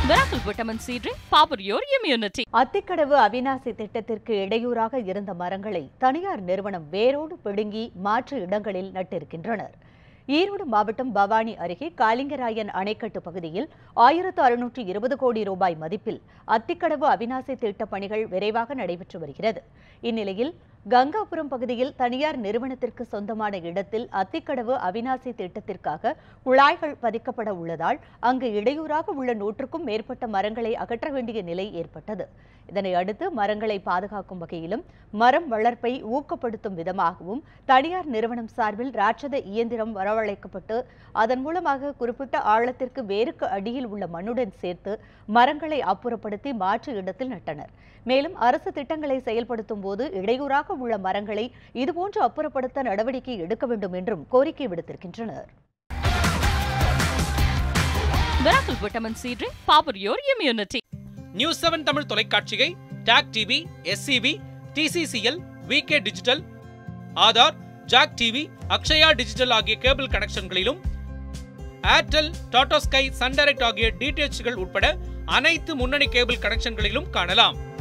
Miracle Vitamin C Drink, power your immunity. Athikadavu Avinashi திட்டத்திற்கு இடையூறாக இருந்த மரங்களை தனியார் நிறுவனம் வேரோடு பிடுங்கி மாற்று இடங்களில் நட்டிருக்கின்றனர் ஈரோடு மாவட்டம் பவானி அருகே காலிங்கராயன் அணைக்கட்டு பகுதியில் ஆயிரத்து அறுநூற்று இருபது கோடி ரூபாய் மதிப்பில் அத்திக்கடவு அவிநாசி திட்டப் பணிகள் விரைவாக நடைபெற்று வருகிறது இந்நிலையில் கங்காபுரம் பகுதியில் தனியார் நிறுவனத்திற்கு சொந்தமான இடத்தில் அத்திக்கடவு அவிநாசி திட்டத்திற்காக குழாய்கள் பதிக்கப்பட உள்ளதால் அங்கு இடையூறாக உள்ள நூற்றுக்கும் மேற்பட்ட மரங்களை அகற்ற வேண்டிய நிலை ஏற்பட்டது இதனை அடுத்து மரங்களை பாதுகாக்கும் வகையிலும் மரம் வளர்ப்பை ஊக்கப்படுத்தும் விதமாகவும் தனியார் நிறுவனம் சார்பில் ராட்சத இயந்திரம் வரவழைக்கப்பட்டு அதன் மூலமாக குறிப்பிட்ட ஆழத்திற்கு வேருக்கு அடியில் உள்ள மண்ணுடன் சேர்த்து மரங்களை அப்புறப்படுத்தி மாற்று இடத்தில் நட்டனர் மேலும் அரசு திட்டங்களை செயல்படுத்தும் போது இடையூறாக உள்ள மரங்களை இதுபோன்று அப்புறப்படுத்த நடவடிக்கை எடுக்க வேண்டும் என்றும் கோரிக்கை விடுத்திருக்கின்றனர் Miracle Vitamin C Drink, power your immunity. News seven Tamil தொலைக்காட்சியை TAC TV SCV TCCL VK digital Aadhaar jack TV Akshaya digital ஆகிய கேபிள் கனெக்ஷன்களிலும் Airtel Tata Sky Sun Direct ஆகிய டிடிஎச்கள் உட்பட அனைத்து முன்னணி கேபிள் கனெக்ஷன்களிலும் காணலாம்